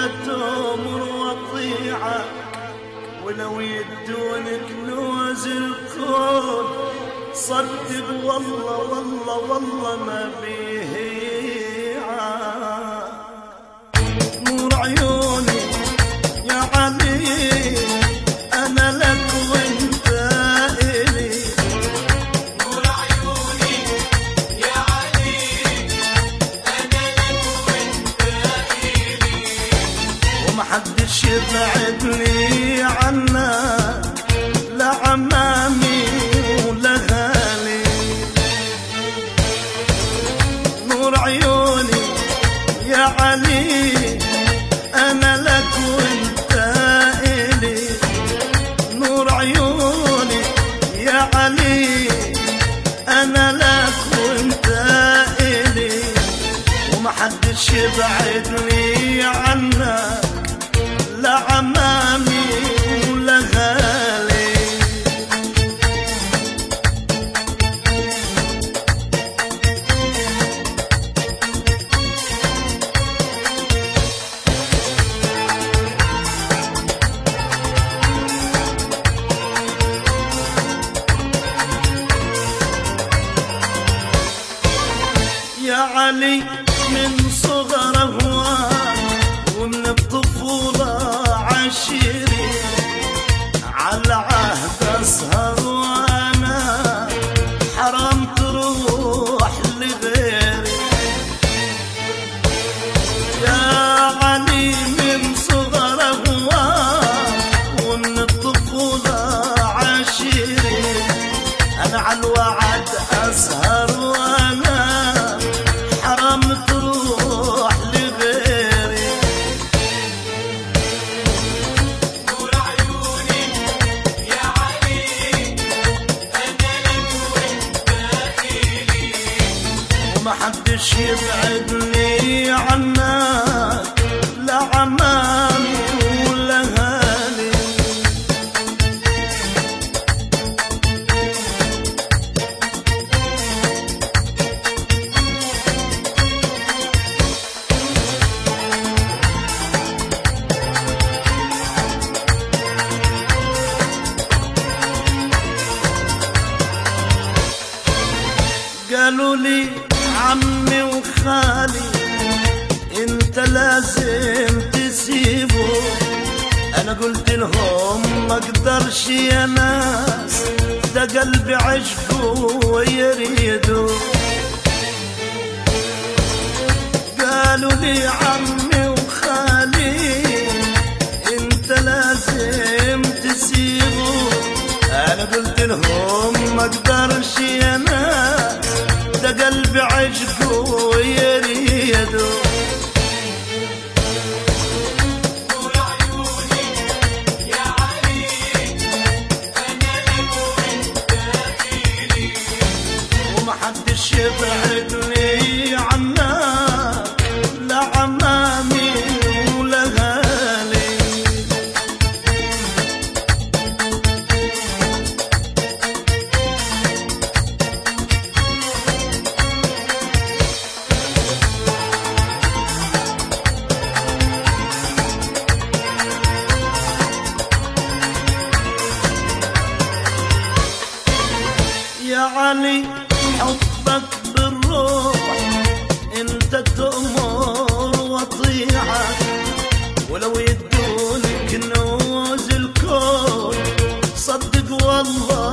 تؤمر وطيعة ولو يدون كنوز الكون صدق والله والله والله ما فيه عاد نور عيوني يا علي انا لك وانت الي نور عيوني يا علي أنا لك وأنت إلي ومحدش يبعد لي عنك لا عمامي ولا غالي نور عيوني يا علي انا لك وانت الي نور عيوني يا علي انا لك وانت الي ومحدش يبعد لي عنك لا عمامي ولا غالي يا علي من صغر هواك ومن الطفولة عشيري على عهد أسهر وأنا حرام تروح لغيري يا علي من صغر هواك ومن الطفولة عشيري أنا على الوعد أسهر وأنا حرام تروح لغيري نور عيوني يا علي أنا لك وأنت إلي ومحدش يبعد لي عنك لا عمامي ولا هالي قالوا لي عمي وخالي انت لازم تسيبه انا قلت لهم ما اقدرش يا ناس ده قلبي عشقه ويريده قالوا لي عمي وخالي انت لازم تسيبه انا قلت لهم ما اقدرش يا ناس ده قلبي عشقه ويريده نور عيوني يا علي أنا لك وأنت إلي ومحدش يبعد لي عنك لا عمامي ولا غالي يا علي حبك بالروح انت تؤمر وطيعك ولو يدونك كنوز الكون صدق والله